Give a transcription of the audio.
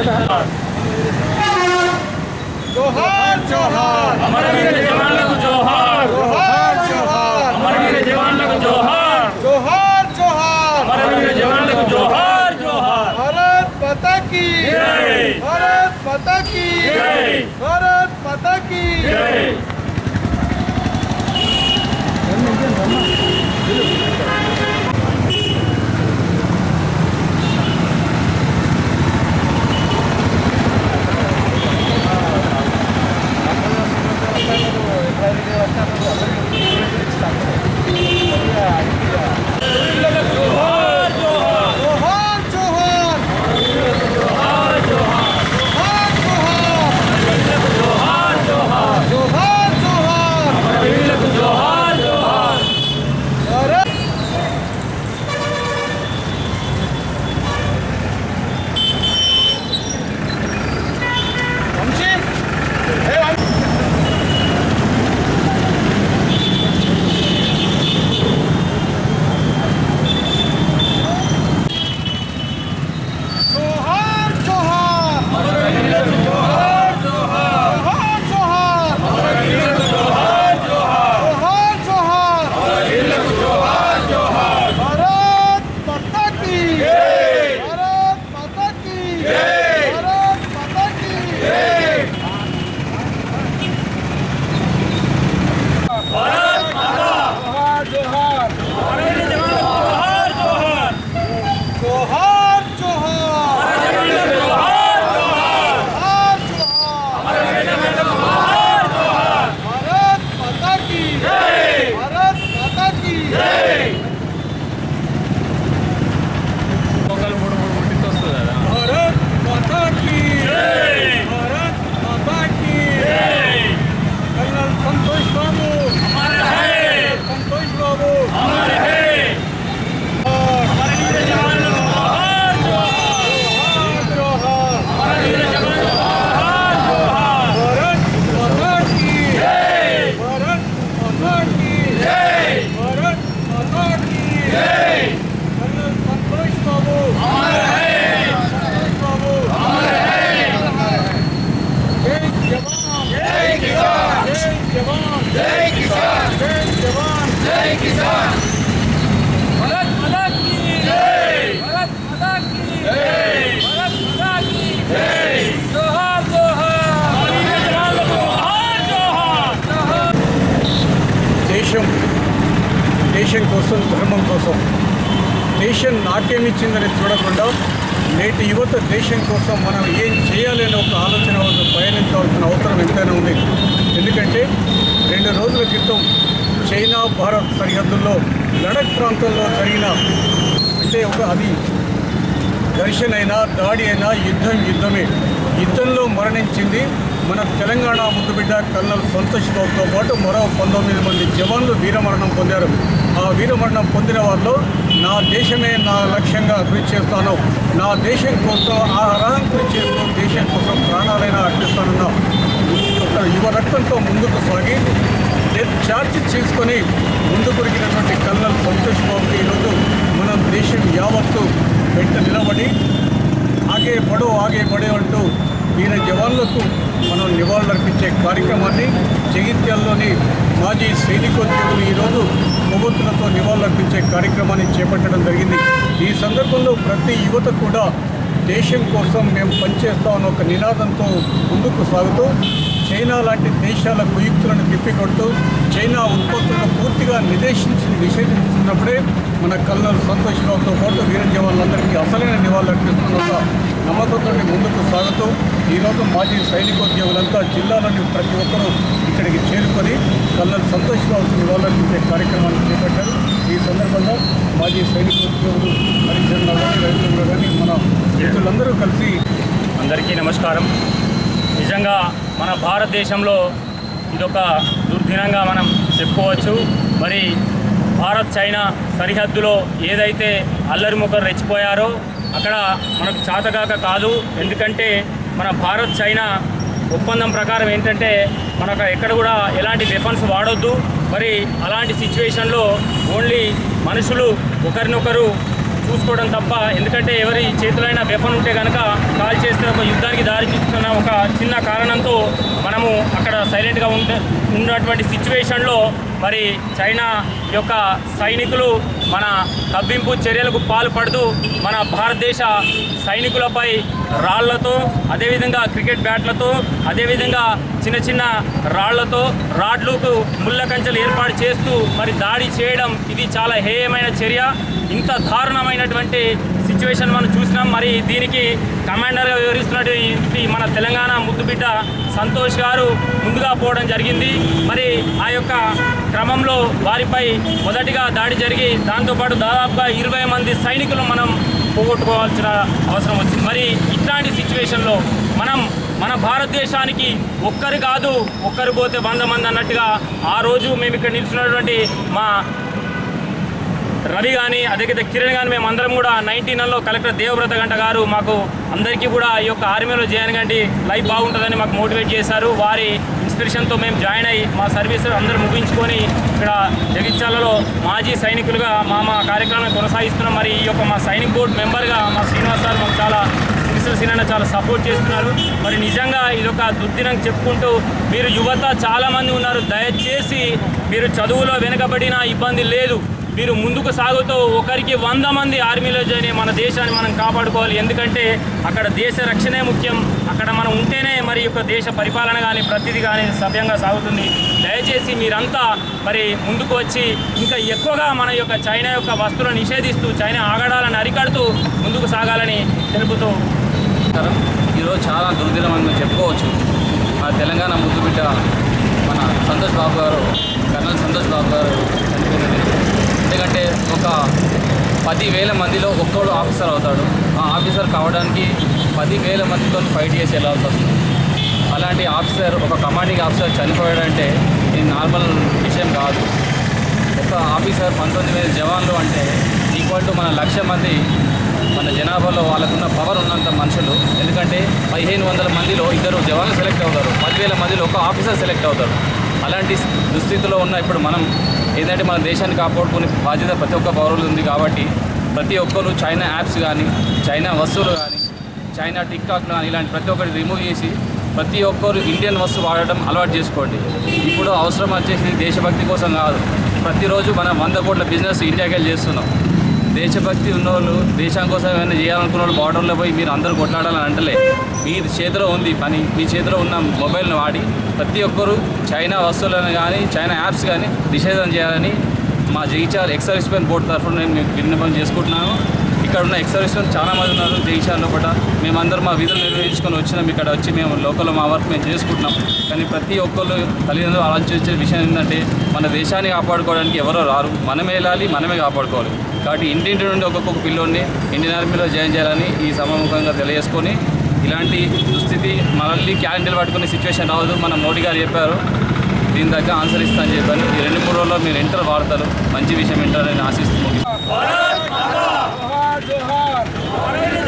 జోహార్ జోహార్ అమరవీర జవాన్లకు జోహార్ జోహార్ జోహార్ అమరవీర జవాన్లకు జోహార్ జోహార్ జోహార్ అమరవీర జవాన్లకు జోహార్ జోహార్ భారత్ మాతా కీ జై. భారత్ మాతా కీ జై. భారత్ మాతా కీ జై జోహార్ జోహార్ జోహార్ జోహార్ జోహార్ జోహార్ జోహార్ జోహార్ జోహార్ జోహార్ జోహార్ జోహార్ అమరవీరులకు జోహార్ జోహార్ భారత్ వంశీ ఏ వంశీ జోహార్ జోహార్ అమరవీరులకు జోహార్ జోహార్ జోహార్ జోహార్ అమరవీరులకు జోహార్ జోహార్ జోహార్ జోహార్ అమరవీరులకు జోహార్ జోహార్ భారత్ మాతా కీ జై. భారత్ మాతా కీ జై. భారత్ మాతా కీ భారత్ మాతా జోహార్ జోహార్ అమరవీర జవాన్లకు జోహార్ జోహార్ జోహార్ జోహార్ జవాన్లకు జోహార్ జోహార్ జోహార్ జోహార్ అమరవీర జవాన్లకు జోహార్ జోహార్ భారత్ మాతా కీ జై. భారత్ మాతా కీ జై భారత్ మాతా కీ జై భారత్ మాతా కీ జై కల్నల్ సంతోష్ బాబు అమర్ హై సంతోష్ బాబు అమర్ హై అమరవీర జవాన్లకు జోహార్ జోహార్ జోహార్ అమరవీర జవాన్లకు జోహార్ జోహార్ భారత్ మాతా కీ జై భారత్ మాతా కీ జై భారత్ మాతా కీ జై కల్నల్ సంతోష్ బాబు అమర్ హై సంతోష్ బాబు అమర్ హై జై జవాన్ జై కిసాన్ జై జవాన్ జై కిసాన్ జై జవాన్ జై కిసాన్ భారత్ మాతా కీ జై భారత్ మాతా కీ జై భారత్ మాతా కీ జై జోహార్ జోహార్ అమరవీర జవాన్లకు జోహార్ జోహార్ దేశం దేశం కోసం ధర్మం కోసం దేశం నాట్యం ఇచ్చిందని చూడకుండా నేటి యువత దేశం కోసం మనం ఏం చేయాలి అనే ఒక ఆలోచన వద్ద పయనించవలసిన అవసరం ఎంతైనా ఉంది ఎందుకంటే రెండు రోజుల క్రితం చైనా భారత్ సరిహద్దుల్లో లడక్ ప్రాంతంలో జరిగిన అంటే ఒక అది ఘర్షణ అయినా దాడి అయినా యుద్ధం యుద్ధమే యుద్ధంలో మరణించింది మన తెలంగాణ ముద్దుబిడ్డ కల్నల్ సంతోష్ బాబుతో పాటు మరో పంతొమ్మిది మంది జవాన్లు వీరమరణం పొందారు ఆ వీరమరణం పొందిన వారిలో నా దేశమే నా లక్ష్యంగా కృషి చేస్తాను నా దేశం కోసం ఆహారం కృషి చేస్తూ దేశం కోసం ప్రాణాలైనా అర్పిస్తానన్న ఒక యువ రక్తంతో ముందుకు సాగి డెత్ ఛార్జ్ చేసుకొని ముందుకు ఉరికినటువంటి కల్నల్ సంతోష్ బాబుకి ఈరోజు మనం దేశం యావత్తు వెంట నిలబడి ఆగే పడో ఆగే పడే అంటూ వీర జవాన్లకు మనం నివాళులర్పించే కార్యక్రమాన్ని జగిత్యాల్లోని మాజీ సైనికోద్యోగులు ఈరోజు కొవ్వొత్తులతో నివాళులర్పించే కార్యక్రమాన్ని చేపట్టడం జరిగింది ఈ సందర్భంలో ప్రతి యువత కూడా దేశం కోసం మేము పనిచేస్తామన్న ఒక నినాదంతో ముందుకు సాగుతూ చైనా లాంటి దేశాల కుయుక్తులను తిప్పికొడుతూ చైనా ఉత్పత్తులను పూర్తిగా నిదేశించి నిషేధించినప్పుడే మన కల్నల్ సంతోష్ బాబుతో పాటు వీర జవాన్లందరికీ అసలైన నివాళులు అర్పిస్తున్న ఒక నమ్మకంతో ముందుకు సాగుతూ ఈరోజు మాజీ సైనికోద్యోగులంతా జిల్లాలోని ప్రతి ఒక్కరూ ఇక్కడికి చేరుకొని కల్నల్ సంతోష్ బాబుకు నివాళులర్పించే కార్యక్రమాన్ని చేపట్టారు ఈ సందర్భంగా మాజీ సైనికోద్యోగులు హరిచంద్ర కానీ రవిచంద్ర కానీ మన మిత్రులందరూ కలిసి అందరికీ నమస్కారం నిజంగా మన భారతదేశంలో ఇదొక దుర్దినంగా మనం చెప్పుకోవచ్చు మరి భారత్ చైనా సరిహద్దులో ఏదైతే అల్లరి ముఖరు రెచ్చిపోయారో అక్కడ మనకు చాతగాక కాదు ఎందుకంటే మన భారత్ చైనా ఒప్పందం ప్రకారం ఏంటంటే మనకు ఎక్కడ కూడా ఎలాంటి వెపన్స్ వాడొద్దు మరి అలాంటి సిచ్యువేషన్లో ఓన్లీ మనుషులు ఒకరినొకరు చూ చూసుకోవడం తప్ప ఎందుకంటే ఎవరి చేతిలో అయినా వెపన్ ఉంటే కనుక కాల్ చేస్తే ఒక యుద్ధానికి దారి తీస్తున్న ఒక చిన్న కారణంతో మనము అక్కడ సైలెంట్గా ఉండ ఉన్నటువంటి సిచ్యువేషన్లో మరి చైనా యొక్క సైనికులు మన కవ్వింపు చర్యలకు పాల్పడుతూ మన భారతదేశ సైనికులపై రాళ్లతో అదేవిధంగా క్రికెట్ బ్యాట్లతో అదేవిధంగా చిన్న చిన్న రాళ్లతో రాడ్లకు ముళ్ళ కంచెలు ఏర్పాటు చేస్తూ మరి దాడి చేయడం ఇది చాలా హేయమైన చర్య ఇంత దారుణమైనటువంటి సిచ్యువేషన్ మనం చూసినాం మరి దీనికి కమాండర్గా వివరిస్తున్నటువంటి మన తెలంగాణ ముద్దుబిడ్డ సంతోష్ గారు ముందుగా పోవడం జరిగింది మరి ఆ యొక్క క్రమంలో వారిపై మొదటిగా దాడి జరిగి దాంతోపాటు దాదాపుగా ఇరవై మంది సైనికులు మనం పోగొట్టుకోవాల్సిన అవసరం వచ్చింది మరి ఇట్లాంటి సిచ్యువేషన్లో మనం మన భారతదేశానికి ఒక్కరు కాదు ఒక్కరు పోతే వంద మంది అన్నట్టుగా ఆ రోజు మేము ఇక్కడ నిల్చున్నటువంటి మా రవి కానీ అదే కిరణ్ కానీ మేము అందరం కూడా నైన్టీన్లో కలెక్టర్ దేవవ్రత గంట గారు మాకు అందరికీ కూడా ఈ యొక్క ఆర్మీలో జాయిన్ కండి లైఫ్ బాగుంటుందని మాకు మోటివేట్ చేశారు వారి ఇన్స్పిరేషన్తో మేము జాయిన్ అయ్యి మా సర్వీస్ అందరూ ముగించుకొని ఇక్కడ జగిత్యాలలో మాజీ సైనికులుగా మా మా కార్యక్రమాన్ని కొనసాగిస్తున్నాం మరి ఈ యొక్క మా సైనిక్ బోర్డ్ మెంబర్గా మా శ్రీనివాస్ సార్ మాకు చాలా సిరిసిల సీనన్న చాలా సపోర్ట్ చేస్తున్నారు మరి నిజంగా ఇది ఒక దుర్దినం చెప్పుకుంటూ మీరు యువత చాలామంది ఉన్నారు దయచేసి మీరు చదువులో వెనుకబడిన ఇబ్బంది లేదు మీరు ముందుకు సాగుతూ ఒకరికి వంద మంది ఆర్మీలో జాయిన్ అయ్యి మన దేశాన్ని మనం కాపాడుకోవాలి ఎందుకంటే అక్కడ దేశ రక్షణే ముఖ్యం అక్కడ మనం ఉంటేనే మరి యొక్క దేశ పరిపాలన కానీ ప్రతిదీ కానీ సవ్యంగా సాగుతుంది దయచేసి మీరంతా మరి ముందుకు వచ్చి ఇంకా ఎక్కువగా మన యొక్క చైనా యొక్క వస్తువులను నిషేధిస్తూ చైనా ఆగడాలను అరికడుతూ ముందుకు సాగాలని తెలుపుతూ నమస్కారం ఈరోజు చాలా దుర్దినం అని మేము చెప్పుకోవచ్చు మన తెలంగాణ ముద్దు బిడ్డ మన సంతోష్ బాబు గారు కర్నల్ సంతోష్ బాబు గారు చనిపోయినది ఎందుకంటే ఒక పదివేల మందిలో ఒక్కడు ఆఫీసర్ అవుతాడు ఆ ఆఫీసర్ కావడానికి పదివేల మందితో ఫైట్ చేసి వెళ్ళాల్సి వస్తుంది అలాంటి ఆఫీసర్ ఒక కమాండింగ్ ఆఫీసర్ చనిపోయాడంటే ఇది నార్మల్ విషయం కాదు ఒక ఆఫీసర్ పంతొమ్మిది వేల జవాన్లు అంటే ఈక్వల్ టు మన లక్ష మంది మన జనాభాలో వాళ్ళకున్న పవర్ ఉన్నంత మనుషులు ఎందుకంటే పదిహేను వందల మందిలో ఇద్దరు జవాన్లు సెలెక్ట్ అవుతారు పదివేల మందిలో ఒక ఆఫీసర్ సెలెక్ట్ అవుతారు అలాంటి దుస్థితిలో ఉన్న ఇప్పుడు మనం ఏంటంటే మన దేశాన్ని కాపాడుకునే బాధ్యత ప్రతి ఒక్క పౌరులు ఉంది కాబట్టి ప్రతి ఒక్కరు చైనా యాప్స్ కానీ చైనా వస్తువులు కానీ చైనా టిక్ టాక్ కానీ ఇలాంటి ప్రతి ఒక్కటి రిమూవ్ చేసి ప్రతి ఒక్కరు ఇండియన్ వస్తువు వాడడం అలవాటు చేసుకోండి ఇప్పుడు అవసరం వచ్చేసి దేశభక్తి కోసం కాదు ప్రతిరోజు మనం వంద కోట్ల బిజినెస్ ఇండియాకి వెళ్ళి చేస్తున్నాం దేశభక్తి ఉన్నోళ్ళు దేశం కోసం ఏమైనా చేయాలనుకున్న వాళ్ళు బార్డర్లో పోయి మీరు అందరూ కొట్లాడాలని అంటలే మీ చేతిలో ఉంది పని మీ చేతిలో ఉన్న మొబైల్ని వాడి ప్రతి ఒక్కరూ చైనా వస్తువులను కానీ చైనా యాప్స్ కానీ నిషేధం చేయాలని మా Jagtial ex servicemen board తరఫున నేను మీకు విన్నపం చేసుకుంటున్నాను ఇక్కడ ఉన్న ఎక్స్ సర్వీస్ మెన్ చాలా మంది ఉన్నారు జగిత్యాల లోపల మేమందరం మా విధులు నిర్వహించుకొని వచ్చినాం ఇక్కడ వచ్చి మేము లోకల్ మా వర్క్ మేము చేసుకుంటున్నాం కానీ ప్రతి ఒక్కళ్ళు తల్లిదండ్రులు ఆలోచించే విషయం ఏంటంటే మన దేశాన్ని కాపాడుకోవడానికి ఎవరో రారు మనమే వెళ్ళాలి మనమే కాపాడుకోవాలి కాబట్టి ఇంటింటి నుండి ఒక్కొక్క పిల్లోని ఇండియన్ ఆర్మీలో జాయిన్ చేయాలని ఈ సమాముఖంగా తెలియజేసుకొని ఇలాంటి దుస్థితి మనల్ని క్యాలెండర్ పట్టుకునే సిచ్యువేషన్ రావద్దు మనం మోడీ గారు చెప్పారు దీని దగ్గర ఆన్సర్ ఇస్తాను చెప్పాను ఈ రెండు మూడు రోజుల్లో మీరు ఎంటర్ వాడతారు మంచి విషయం వింటారని ఆశిస్తూ ముగిస్తున్నాను. జోహార్ జోహార్